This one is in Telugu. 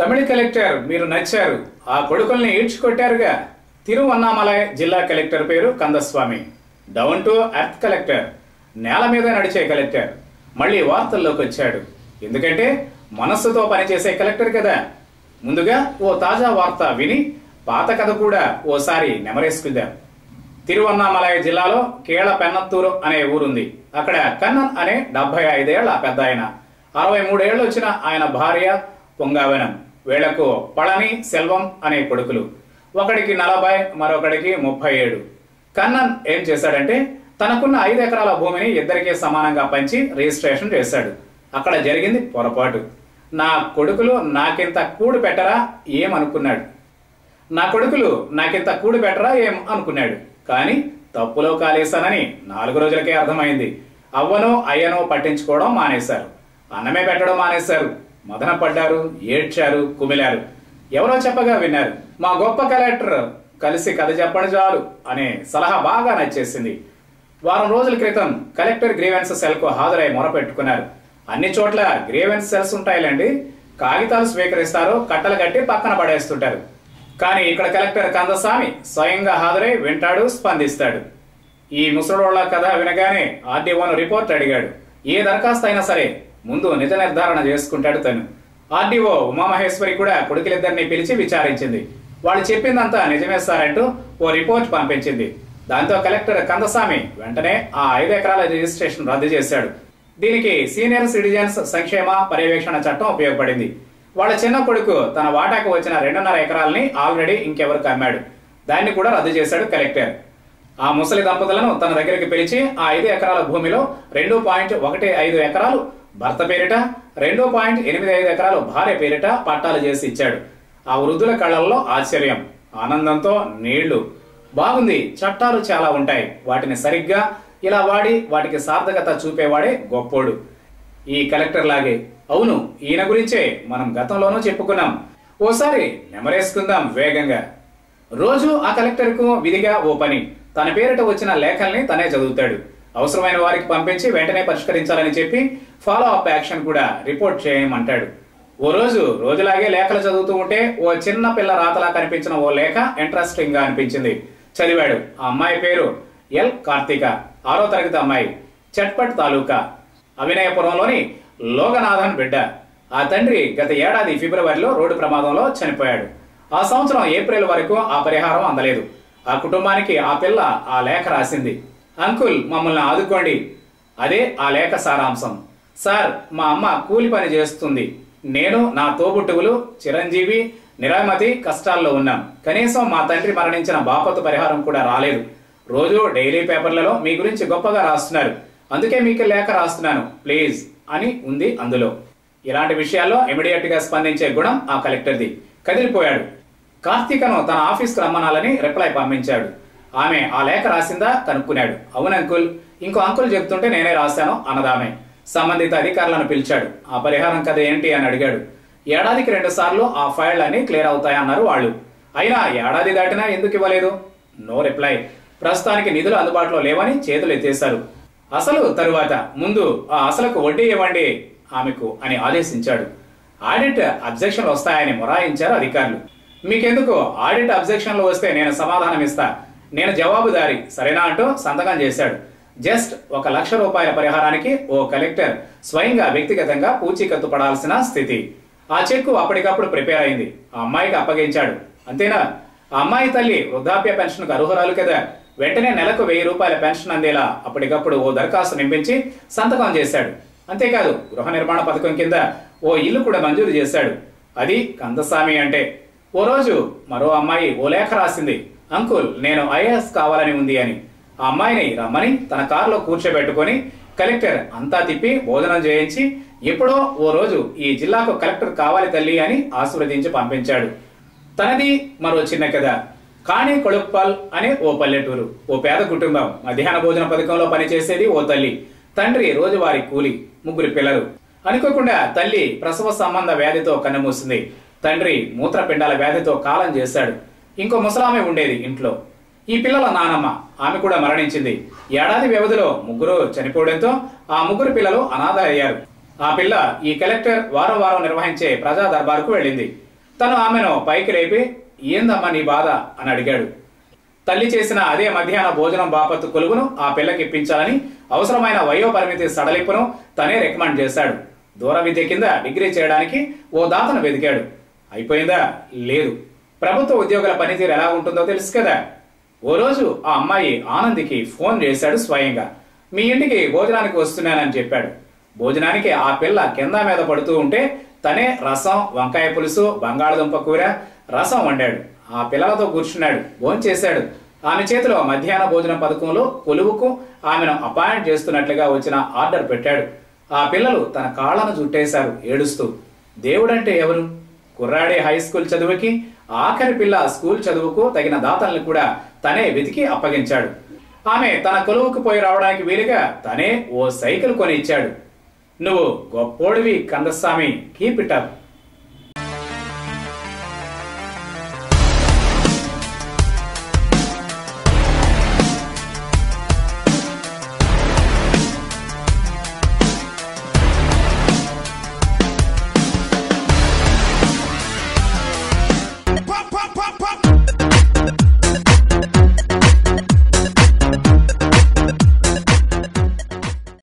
తమిళ కలెక్టర్ మీరు నచ్చారు ఆ కొడుకుల్ని ఈడ్చుకొట్టారుగా తిరువన్నామలై జిల్లా కలెక్టర్ పేరు Kandaswamy down to earth collector నేల మీద నడిచే కలెక్టర్ మళ్ళీ వార్తల్లోకి వచ్చాడు ఎందుకంటే మనస్సుతో పనిచేసే కలెక్టర్ కదా ముందుగా ఓ తాజా వార్త విని పాత కథ కూడా ఓసారి నెమరేసుకుందాం తిరువన్నామలై జిల్లాలో కేళ పెన్నత్తూరు అనే ఊరుంది అక్కడ కన్నన్ అనే డెబ్బై ఐదేళ్ల పెద్ద ఆయన అరవై మూడేళ్లు వచ్చిన ఆయన భార్య పొంగావనం వీళ్లకు పళని సెల్వం అనే కొడుకులు ఒకడికి నలభై మరొకడికి ముప్పై ఏడు కన్నన్ ఏం చేశాడంటే తనకున్న ఐదు ఎకరాల భూమిని ఇద్దరికీ సమానంగా పంచి రిజిస్ట్రేషన్ చేశాడు అక్కడ జరిగింది పొరపాటు నా కొడుకులు నాకింత కూడు పెట్టరా ఏమనుకున్నాడు నా కొడుకులు నాకింత కూడు పెట్టరా ఏం అనుకున్నాడు కానీ తప్పులో కాలేశానని నాలుగు రోజులకే అర్థమైంది అవ్వనో అయ్యనో పట్టించుకోవడం మానేశారు అన్నమే పెట్టడం మానేశారు మదన పడ్డారు ఏడ్చారు కుమిలారు ఎవరో చెప్పగా విన్నారు మా గొప్ప కలెక్టర్ కలిసి కథ చెప్పడం చాలు అనే సలహా బాగా నచ్చేసింది వారం రోజుల క్రితం కలెక్టర్ గ్రీవెన్స్ సెల్ కు హాజరై మొరపెట్టుకున్నారు అన్ని చోట్ల గ్రీవెన్స్ సెల్స్ ఉంటాయిలేండి కాగితాలు స్వీకరిస్తారు కట్టలు కట్టి పక్కన పడేస్తుంటారు కానీ ఇక్కడ కలెక్టర్ కందస్వామి స్వయంగా హాజరై వింటాడు స్పందిస్తాడు ఈ ముసలోళ్ల కథ వినగానే ఆర్డీఓను రిపోర్ట్ అడిగాడు ఏ దరఖాస్తు అయినా సరే ముందు నిజ నిర్ధారణ చేసుకుంటాడు తను ఆర్డీఓ ఉమామహేశ్వరి కూడా కొడుకులిద్దరిని పిలిచి విచారించింది వాళ్ళు చెప్పిందంతా నిజమే సార్ అంటూ ఓ రిపోర్ట్ పంపించింది దాంతో కలెక్టర్ కందస్వామి వెంటనే ఆ ఐదు ఎకరాల రిజిస్ట్రేషన్ రద్దు చేశాడు దీనికి సీనియర్ సిటిజన్స్ సంక్షేమ పర్యవేక్షణ చట్టం ఉపయోగపడింది వాళ్ళ చిన్న కొడుకు తన వాటాకు వచ్చిన రెండున్నర ఎకరాలని ఆల్రెడీ ఇంకెవరికి అమ్మాడు దాన్ని కూడా రద్దు చేశాడు కలెక్టర్ ఆ ముసలి దంపతులను తన దగ్గరికి పిలిచి ఆ ఐదు ఎకరాల భూమిలో రెండు పాయింట్ ఒకటి ఐదు ఎకరాలు భర్త పేరిట రెండు పాయింట్ ఎనిమిది ఐదు ఎకరాలు భార్య పేరిట పట్టాలు చేసి ఇచ్చాడు ఆ వృద్ధుల కళ్ళల్లో ఆశ్చర్యం ఆనందంతో నీళ్లు బాగుంది చట్టాలు చాలా ఉంటాయి వాటిని సరిగ్గా ఇలా వాడి వాటికి సార్థకత చూపేవాడే గొప్పోడు ఈ కలెక్టర్ లాగే అవును ఈయన గురించే మనం గతంలోనూ చెప్పుకున్నాం ఓసారి నెమరేసుకుందాం వేగంగా రోజు ఆ కలెక్టర్ కు విధిగా ఓ పని తన పేరిట వచ్చిన లేఖల్ని తనే చదువుతాడు అవసరమైన వారికి పంపించి వెంటనే పరిష్కరించాలని చెప్పి ఫాలో అప్ యాక్షన్ కూడా రిపోర్ట్ చేయమంటాడు ఓ రోజు రోజులాగే లేఖలు చదువుతూ ఉంటే ఓ చిన్న పిల్ల రాతలా కనిపించిన ఓ లేఖ ఇంట్రెస్టింగ్ గా అనిపించింది చదివాడు ఆ అమ్మాయి పేరు ఎల్ కార్తిక ఆరో తరగతి అమ్మాయి చట్పట్ తాలూకా అవినయపురంలోని లోగనాథన్ బిడ్డ ఆ తండ్రి గత ఏడాది ఫిబ్రవరిలో రోడ్డు ప్రమాదంలో చనిపోయాడు ఆ సంవత్సరం ఏప్రిల్ వరకు ఆ పరిహారం అందలేదు ఆ కుటుంబానికి ఆ పిల్ల ఆ లేఖ రాసింది అంకుల్ మమ్మల్ని ఆదుకోండి అదే ఆ లేఖ సారాంశం సార్ మా అమ్మ కూలి పని చేస్తుంది నేను నా తోబుట్టువులు చిరంజీవి నిరామతి కష్టాల్లో ఉన్నాం కనీసం మా తండ్రి మరణించిన బాపతు పరిహారం కూడా రాలేదు రోజు డైలీ పేపర్లలో మీ గురించి గొప్పగా రాస్తున్నారు అందుకే మీకు లేఖ రాస్తున్నాను ప్లీజ్ అని ఉంది అందులో ఇలాంటి విషయాల్లో ఇమీడియట్ గా స్పందించే గుణం ఆ కలెక్టర్ది కదిలిపోయాడు కార్తీకను తన ఆఫీస్కు రమ్మనాలని రిప్లై పంపించాడు ఆమె ఆ లేఖ రాసిందా కనుక్కున్నాడు అవును అంకుల్ ఇంకో అంకుల్ చెప్తుంటే నేనే రాశాను అన్నదామె సంబంధిత అధికారులను పిలిచాడు ఆ పరిహారం కథ ఏంటి అని అడిగాడు ఏడాదికి రెండు సార్లు ఆ ఫైల్ అన్ని క్లియర్ అవుతాయన్నారు వాళ్ళు అయినా ఏడాది దాటినా ఎందుకు ఇవ్వలేదు నో రిప్లై ప్రస్తుతానికి నిధులు అందుబాటులో లేవని చేతులు ఎత్తేశారు అసలు తరువాత ముందు ఆ అసలుకు వడ్డీ ఇవ్వండి ఆమెకు అని ఆదేశించాడు ఆడిట్ అబ్జెక్షన్లు వస్తాయని మొరాయించారు అధికారులు మీకెందుకు ఆడిట్ అబ్జెక్షన్లు వస్తే నేను సమాధానం ఇస్తా నేను జవాబుదారి సరేనా అంటూ సంతకం చేశాడు జస్ట్ ఒక లక్ష రూపాయల పరిహారానికి ఓ కలెక్టర్ స్వయంగా వ్యక్తిగతంగా పూచీకత్తు పడాల్సిన స్థితి ఆ చెక్కు అప్పటికప్పుడు ప్రిపేర్ అయింది ఆ అమ్మాయికి అప్పగించాడు అంతేనా ఆ అమ్మాయి తల్లి వృద్ధాప్య పెన్షన్కు అర్హురాలు కదా వెంటనే నెలకు వెయ్యి రూపాయల పెన్షన్ అందేలా అప్పటికప్పుడు ఓ దరఖాస్తు నింపించి సంతకం చేశాడు అంతేకాదు గృహ నిర్మాణ పథకం కింద ఓ ఇల్లు కూడా మంజూరు చేశాడు అది కందస్వామి అంటే ఓ రోజు మరో అమ్మాయి ఓ లేఖ రాసింది అంకుల్ నేను ఐఏఎస్ కావాలని ఉంది అని ఆ అమ్మాయిని రమ్మని తన కారులో కూర్చోబెట్టుకొని కలెక్టర్ అంతా తిప్పి భోజనం చేయించి ఎప్పుడో ఓ రోజు ఈ జిల్లాకు కలెక్టర్ కావాలి తల్లి అని ఆశీర్వదించి పంపించాడు తనది మరో చిన్న కథ కాణి కొడుప్పల్ అనే ఓ పల్లెటూరు ఓ పేద కుటుంబం మధ్యాహ్న భోజన పథకంలో పనిచేసేది ఓ తల్లి తండ్రి రోజువారీ కూలి ముగ్గురు పిల్లలు అనుకోకుండా తల్లి ప్రసవ సంబంధ వ్యాధితో కన్నుమూసింది తండ్రి మూత్రపిండాల వ్యాధితో కాలం చేశాడు ఇంకో ముసలామె ఉండేది ఇంట్లో ఈ పిల్లల నానమ్మ ఆమె కూడా మరణించింది ఏడాది వ్యవధిలో ముగ్గురు చనిపోవడంతో ఆ ముగ్గురు పిల్లలు అనాథ అయ్యారు ఆ పిల్ల ఈ కలెక్టర్ వారం వారం నిర్వహించే ప్రజా దర్బారుకు వెళ్ళింది తను ఆమెను పైకి లేపి ఏందమ్మా నీ బాధ అని అడిగాడు తల్లి చేసిన అదే మధ్యాహ్న భోజనం బాపత్తు కొలువును ఆ పిల్లకి ఇప్పించాలని అవసరమైన వయో పరిమితి సడలింపును తనే రికమెండ్ చేశాడు దూర విద్య కింద డిగ్రీ చేయడానికి ఓ దాతను వెతికాడు అయిపోయిందా లేదు ప్రభుత్వ ఉద్యోగుల పనితీరు ఎలా ఉంటుందో తెలుసు కదా ఓ రోజు ఆ అమ్మాయి ఆనందికి ఫోన్ చేశాడు స్వయంగా మీ ఇంటికి భోజనానికి వస్తున్నానని చెప్పాడు భోజనానికి ఆ పిల్ల కింద మీద పడుతూ ఉంటే తనే రసం వంకాయ పులుసు బంగాళదుంప కూర రసం వండాడు ఆ పిల్లలతో కూర్చున్నాడు భోంచేశాడు ఆమె చేతిలో మధ్యాహ్న భోజనం పథకంలో కొలువుకు ఆమెను అపాయింట్ చేస్తున్నట్లుగా వచ్చిన ఆర్డర్ పెట్టాడు ఆ పిల్లలు తన కాళ్ళను చుట్టేశారు ఏడుస్తూ దేవుడంటే ఎవరు కుర్రాడే హై స్కూల్ చదువుకి ఆఖరి పిల్ల స్కూల్ చదువుకు తగిన దాతల్ని కూడా తనే వెతికి అప్పగించాడు ఆమె తన కొలువుకు పోయి రావడానికి వీలుగా తనే ఓ సైకిల్ కొని ఇచ్చాడు నువ్వు గొప్పోడివి కందస్వామి కీప్ ఇట్ అప్